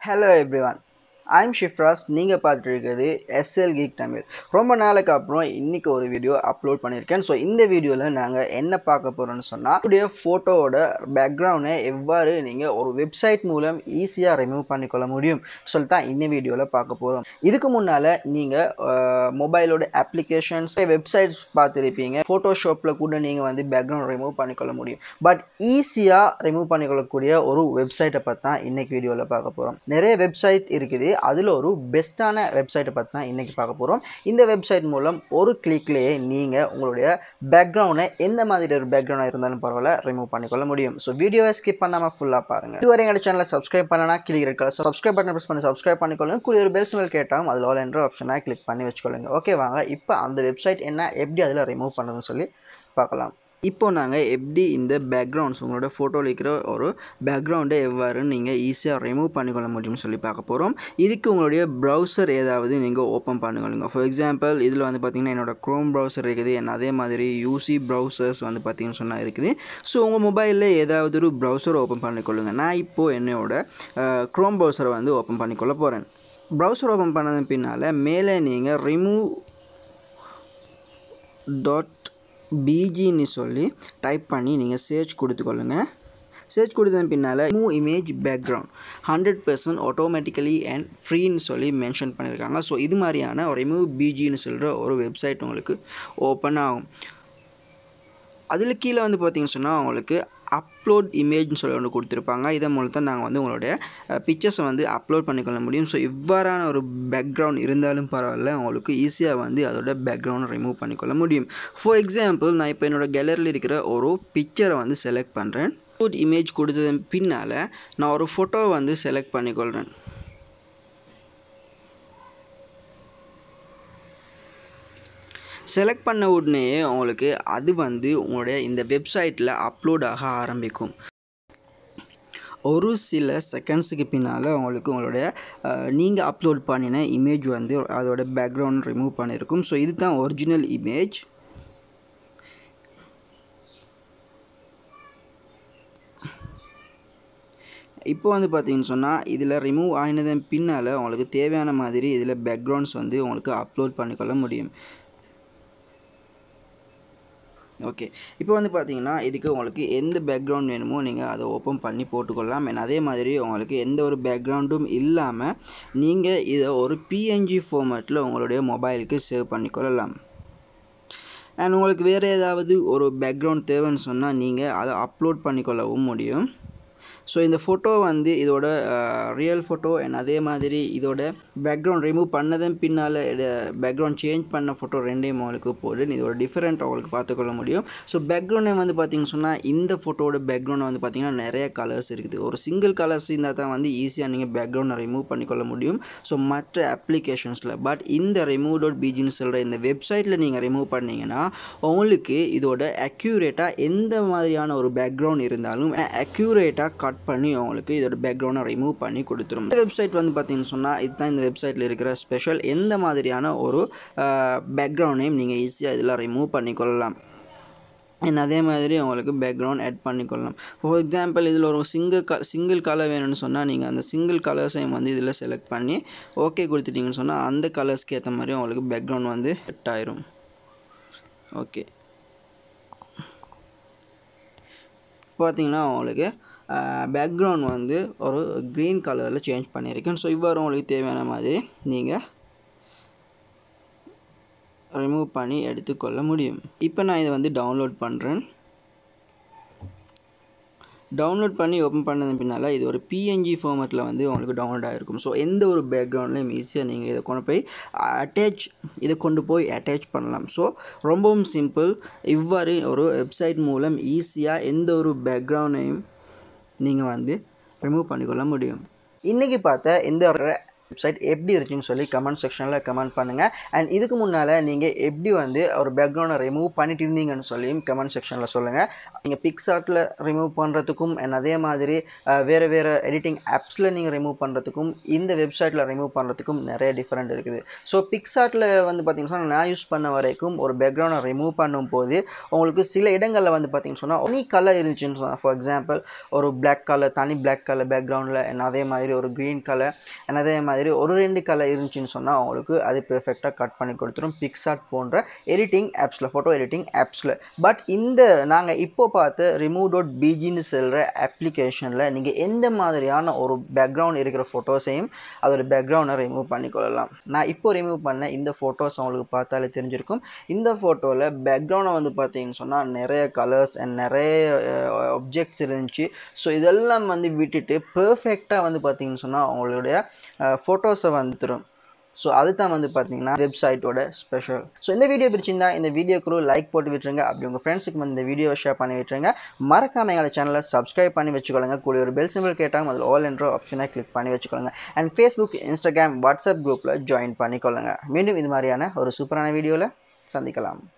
hello everyone I'm ஷிஃப்ராஸ் நீங்கள் பார்த்துட்டு இருக்கிறது எஸ்எல் கீக் தமிழ் ரொம்ப நாளைக்கு அப்புறம் இன்றைக்கி ஒரு வீடியோ அப்லோட் பண்ணியிருக்கேன் ஸோ இந்த வீடியோவில் நாங்கள் என்ன பார்க்க போகிறோம்னு சொன்னால் உடைய ஃபோட்டோவோட பேக்ரவுண்டை எவ்வாறு நீங்கள் ஒரு வெப்சைட் மூலம் ஈஸியாக ரிமூவ் பண்ணிக்கொள்ள முடியும் சொல்லி தான் இந்த வீடியோவில் பார்க்க போகிறோம் இதுக்கு முன்னால் நீங்கள் மொபைலோட அப்ளிகேஷன்ஸ் வெப்சைட்ஸ் பார்த்துருப்பீங்க ஃபோட்டோஷாப்பில் கூட நீங்கள் வந்து பேக்ரவுண்ட் ரிமூவ் பண்ணிக்கொள்ள முடியும் பட் ஈஸியாக ரிமூவ் பண்ணிக்கொள்ளக்கூடிய ஒரு வெப்சைட்டை பற்றி தான் இன்றைக்கி வீடியோவில் பார்க்க போகிறோம் நிறைய வெப்சைட் இருக்குது அதில் ஒரு பெஸ்ட்டான வெப்சைட்டை பற்றி தான் இன்றைக்கி பார்க்க போகிறோம் இந்த வெப்சைட் மூலம் ஒரு கிளிக்லேயே நீங்கள் உங்களுடைய பேக்ரவுண்டை எந்த மாதிரி ஒரு பேக்ரவுண்டாக இருந்தாலும் பரவாயில்ல ரிமூவ் பண்ணிக்கொள்ள முடியும் ஸோ வீடியோவை ஸ்கிப் பண்ணாமல் ஃபுல்லாக பாருங்கள் இதுவரை எங்கள் சேனலை சப்ஸ்கிரைப் பண்ணனா கிளிக் இருக்கல சப்ஸ்கிரைப் பட்டன் ப்ரெஸ் பண்ணி சப்ஸ்கிரைப் பண்ணிக்கொள்ளுங்க கூடிய ஒரு பெல் சிம்பிள் கேட்டாலும் அதில் ஆல் என்ற ஆப்ஷனாக கிளிக் பண்ணி வச்சுக்கொள்ளுங்க ஓகே வாங்க இப்போ அந்த வெப்சைட் என்ன எப்படி அதில் ரிமூவ் பண்ணுறதுன்னு சொல்லி பார்க்கலாம் இப்போ நாங்கள் எப்படி இந்த பேக்ரவுண்ட்ஸ் உங்களோட ஃபோட்டோவில் இருக்கிற ஒரு பேக்ரவுண்டை எவ்வாறு நீங்கள் ஈஸியாக ரிமூவ் பண்ணிக்கொள்ள முடியும்னு சொல்லி பார்க்க போகிறோம் இதுக்கு உங்களுடைய ப்ரௌசர் ஏதாவது நீங்கள் ஓப்பன் பண்ணிக்கொள்ளுங்க ஃபார் எக்ஸாம்பிள் இதில் வந்து பார்த்திங்கன்னா என்னோட க்ரோம் ப்ரௌசர் இருக்குது என்ன அதே மாதிரி யூசி ப்ரௌசர்ஸ் வந்து பார்த்திங்கன்னு சொன்னால் இருக்குது ஸோ உங்கள் மொபைலில் ஏதாவது ஒரு ப்ரௌசர் ஓப்பன் பண்ணிக்கொள்ளுங்க நான் இப்போது என்னோட க்ரோம் ப்ரௌசரை வந்து ஓப்பன் பண்ணிக்கொள்ள போகிறேன் ப்ரௌசர் ஓப்பன் பண்ணது பின்னால் மேலே நீங்கள் ரிமூவ் டாட் பிஜின்னு சொல்லி டைப் பண்ணி நீங்கள் சர்ச் கொடுத்துக்கொள்ளுங்க சர்ச் கொடுத்ததன் பின்னால் move image background hundred percent automatically and ஃப்ரீன்னு சொல்லி மென்ஷன் பண்ணியிருக்காங்க ஸோ இது மாதிரியான ஒரு ரிமூவ் பிஜின்னு சொல்கிற ஒரு வெப்சைட் உங்களுக்கு ஓப்பன் ஆகும் அதில் கீழே வந்து பார்த்திங்கன்னு சொன்னால் உங்களுக்கு அப்லோட் இமேஜ்னு சொல்லி ஒன்று கொடுத்துருப்பாங்க இதன் மூலம் தான் நாங்கள் வந்து உங்களுடைய பிக்சர்ஸை வந்து அப்லோட் பண்ணிக்கொள்ள முடியும் ஸோ இவ்வாறான ஒரு பேக்ரவுண்ட் இருந்தாலும் பரவாயில்ல உங்களுக்கு ஈஸியாக வந்து அதோட பேக்ரவுண்டை ரிமூவ் பண்ணிக்கொள்ள முடியும் ஃபார் எக்ஸாம்பிள் நான் இப்போ என்னோடய கேலரியில் இருக்கிற ஒரு பிக்சரை வந்து செலக்ட் பண்ணுறேன் அப்லோட் இமேஜ் கொடுத்ததன் பின்னால் நான் ஒரு ஃபோட்டோவை வந்து செலக்ட் பண்ணிக்கொள்கிறேன் செலக்ட் பண்ண உடனே உங்களுக்கு அது வந்து உங்களுடைய இந்த வெப்சைட்டில் அப்லோட் ஆக ஆரம்பிக்கும் ஒரு சில செகண்ட்ஸுக்கு பின்னால் உங்களுக்கு உங்களுடைய நீங்கள் அப்லோட் பண்ணின இமேஜ் வந்து அதோட பேக்ரவுண்ட் ரிமூவ் பண்ணியிருக்கும் ஸோ இது தான் ஒரிஜினல் இமேஜ் இப்போ வந்து பார்த்தீங்கன்னு சொன்னால் இதில் ரிமூவ் ஆகினதன் பின்னால் உங்களுக்கு தேவையான மாதிரி இதில் பேக்ரவுண்ட்ஸ் வந்து உங்களுக்கு அப்லோட் பண்ணிக்கொள்ள முடியும் ஓகே இப்போ வந்து பார்த்தீங்கன்னா இதுக்கு உங்களுக்கு எந்த பேக்ரவுண்ட் வேணுமோ நீங்கள் அதை ஓப்பன் பண்ணி போட்டுக்கொள்ளலாம் அண்ட் அதே மாதிரி உங்களுக்கு எந்த ஒரு பேக்ரவுண்டும் இல்லாமல் நீங்கள் இதை ஒரு பிஎன்ஜி ஃபார்மேட்டில் உங்களுடைய மொபைலுக்கு சேவ் பண்ணிக்கொள்ளலாம் அண்ட் உங்களுக்கு வேறு ஏதாவது ஒரு பேக்ரவுண்ட் தேவைன்னு சொன்னால் நீங்கள் அதை அப்லோட் பண்ணிக்கொள்ளவும் முடியும் ஸோ இந்த ஃபோட்டோ வந்து இதோட ரியல் ஃபோட்டோ அண்ட் அதே மாதிரி இதோட பேக்ரவுண்ட் ரிமூவ் பண்ணதன் பின்னால் பேக்ரவுண்ட் சேஞ்ச் பண்ண ஃபோட்டோ ரெண்டையும் உங்களுக்கு போட்டு இதோட டிஃப்ரெண்ட் உங்களுக்கு பார்த்துக்கொள்ள முடியும் ஸோ பேக்ரவுண்டை வந்து பார்த்திங்கன்னு சொன்னால் இந்த ஃபோட்டோட பேக்ரவுண்ட் வந்து பார்த்திங்கன்னா நிறைய கலர்ஸ் இருக்குது ஒரு சிங்கிள் கலர்ஸ் இருந்தால் தான் வந்து ஈஸியாக நீங்கள் பேக்ரவுண்டை ரிமூவ் பண்ணிக்கொள்ள முடியும் ஸோ மற்ற அப்ளிகேஷன்ஸில் பட் இந்த ரிமூவ் டாட் பிஜின்னு சொல்கிற இந்த வெப்சைட்டில் நீங்கள் ரிமூவ் பண்ணிங்கன்னா உங்களுக்கு இதோட அக்யூரேட்டாக எந்த மாதிரியான ஒரு பேக்ரவுண்ட் இருந்தாலும் அக்யூரேட்டாக கட் பண்ணி உங்களுக்கு இதோட பேக்ரவுண்டை ரிமூவ் பண்ணி கொடுத்துரும் இந்த வெப்சைட் வந்து பார்த்தீங்கன்னு சொன்னால் இதுதான் இந்த வெப்சைட்டில் இருக்கிற ஸ்பெஷல் எந்த மாதிரியான ஒரு பேக்ரவுண்டையும் நீங்கள் ஈஸியாக இதில் ரிமூவ் பண்ணிக்கொள்ளலாம் அண்ட் அதே மாதிரி உங்களுக்கு பேக்ரவுண்ட் ஆட் பண்ணிக்கொள்ளலாம் ஃபார் எக்ஸாம்பிள் இதில் ஒரு சிங்கிள் க சிங்கிள் கலர் வேணும்னு சொன்னால் நீங்கள் அந்த சிங்கிள் கலர்ஸையும் வந்து இதில் செலக்ட் பண்ணி ஓகே கொடுத்துட்டிங்கன்னு சொன்னால் அந்த கலர்ஸ்க்கு ஏற்ற மாதிரி உங்களுக்கு பேக்ரவுண்ட் வந்து செட் ஆயிரும் ஓகே பார்த்தீங்கன்னா உங்களுக்கு பேக்ரவுண்ட் வந்து ஒரு க்ரீன் கலரில் சேஞ்ச் பண்ணியிருக்கேன் ஸோ இவ்வாறு உங்களுக்கு தேவையான மாதிரி நீங்கள் ரிமூவ் பண்ணி எடுத்துக்கொள்ள முடியும் இப்போ நான் இதை வந்து டவுன்லோட் பண்ணுறேன் டவுன்லோட் பண்ணி ஓப்பன் பண்ணது பின்னால் இது ஒரு பிஎன்ஜி ஃபார்மேட்டில் வந்து உங்களுக்கு டவுன்லோட் ஆகிருக்கும் ஸோ எந்த ஒரு பேக்ரவுண்ட்லேயும் ஈஸியாக நீங்கள் இதை கொண்டு போய் அட்டாச் இதை கொண்டு போய் அட்டாச் பண்ணலாம் ஸோ ரொம்பவும் சிம்பிள் இவ்வாறு ஒரு வெப்சைட் மூலம் ஈஸியாக எந்த ஒரு பேக்ரவுண்டையும் நீங்கள் வந்து ரிமூவ் பண்ணிக்கொள்ள முடியும் இன்றைக்கி பார்த்த இந்த வெப்சைட் எப்படி இருந்துச்சுன்னு சொல்லி கமெண்ட் செக்ஷனில் கமெண்ட் பண்ணுங்கள் அண்ட் இதுக்கு முன்னால் நீங்கள் எப்படி வந்து ஒரு பேக்ரவுண்டை ரிமூவ் பண்ணிட்டு இருந்தீங்கன்னு சொல்லியும் கமெண்ட் செக்ஷனில் சொல்லுங்கள் நீங்கள் பிக்ஸார்ட்டில் ரிமூவ் பண்ணுறதுக்கும் அண்ட் அதே மாதிரி அஹ், வேறு வேறு எடிட்டிங் ஆப்ஸில் நீங்கள் ரிமூவ் பண்ணுறதுக்கும் இந்த வெப்சைட்டில் ரிமூவ் பண்ணுறதுக்கும் நிறைய டிஃப்ரெண்ட் இருக்குது ஸோ பிக்ஸார்ட்டில் வந்து பார்த்தீங்கன்னா நான் யூஸ் பண்ண வரைக்கும் ஒரு பேக்ரவுண்டை ரிமூவ் பண்ணும்போது உங்களுக்கு சில இடங்களில் வந்து பார்த்தீங்கன்னு சொன்னால் ஒனி கலர் இருந்துச்சுன்னு சொன்னால் ஃபார் எக்ஸாம்பிள் ஒரு Black கலர் தனி Black கலர் பேக்ரவுண்டில் அண்ட் அதே மாதிரி ஒரு க்ரீன் கலர் அண்ட் அதே மாதிரி ஒரு ரெண்டு கலர் இருந்துச்சுன்னு சொன்னால் உங்களுக்கு அது பெர்ஃபெக்டாக கட் பண்ணி கொடுத்துரும் பிக்ஸார்ட் போன்ற எடிட்டிங் ஆப்ஸில் ஃபோட்டோ எடிட்டிங் ஆப்ஸில் பட் இந்த நாங்கள் இப்போ பார்த்த ரிமூவ் டாட் பிஜின்னு செல்கிற அப்ளிகேஷனில் நீங்கள் எந்த மாதிரியான ஒரு பேக்ரவுண்ட் இருக்கிற ஃபோட்டோஸையும் அதோட பேக்ரவுண்டை ரிமூவ் பண்ணிக்கொள்ளலாம் நான் இப்போ ரிமூவ் பண்ண இந்த ஃபோட்டோஸ் உங்களுக்கு பார்த்தாலே தெரிஞ்சிருக்கும் இந்த ஃபோட்டோவில் பேக்ரவுண்டை வந்து பார்த்தீங்கன்னு சொன்னால் நிறைய கலர்ஸ் அண்ட் நிறைய ஆப்ஜெக்ட்ஸ் இருந்துச்சு ஸோ இதெல்லாம் வந்து விட்டுட்டு பெர்ஃபெக்டாக வந்து பார்த்தீங்கன்னு சொன்னால் அவங்களுடைய ஃபோட்டோஸை வந்துடும் ஸோ அதுதான் வந்து பார்த்தீங்கன்னா வெப்சைட்டோட ஸ்பெஷல் ஸோ இந்த வீடியோ பிடிச்சிருந்தா இந்த வீடியோக்கு லைக் போட்டு விட்டுருங்க அப்படி உங்கள் ஃப்ரெண்ட்ஸுக்கு வந்து இந்த வீடியோவை ஷேர் பண்ணி விட்டுருங்க மறக்காம எங்களோட சேனலை சப்ஸ்கிரைப் பண்ணி வச்சுக்கொள்ளுங்க கூடிய ஒரு பெல் சிம்பிள் கேட்டாங்க அதில் ஆல் என்ற ஆப்ஷனை கிளிக் பண்ணி வச்சுக்கொள்ளுங்க அண்ட் ஃபேஸ்புக் இன்ஸ்டாகிராம் வாட்ஸ்அப் குரூப்பில் ஜாயின் பண்ணிக்கொள்ளுங்க மீண்டும் இது மாதிரியான ஒரு சூப்பரான வீடியோவில் சந்திக்கலாம்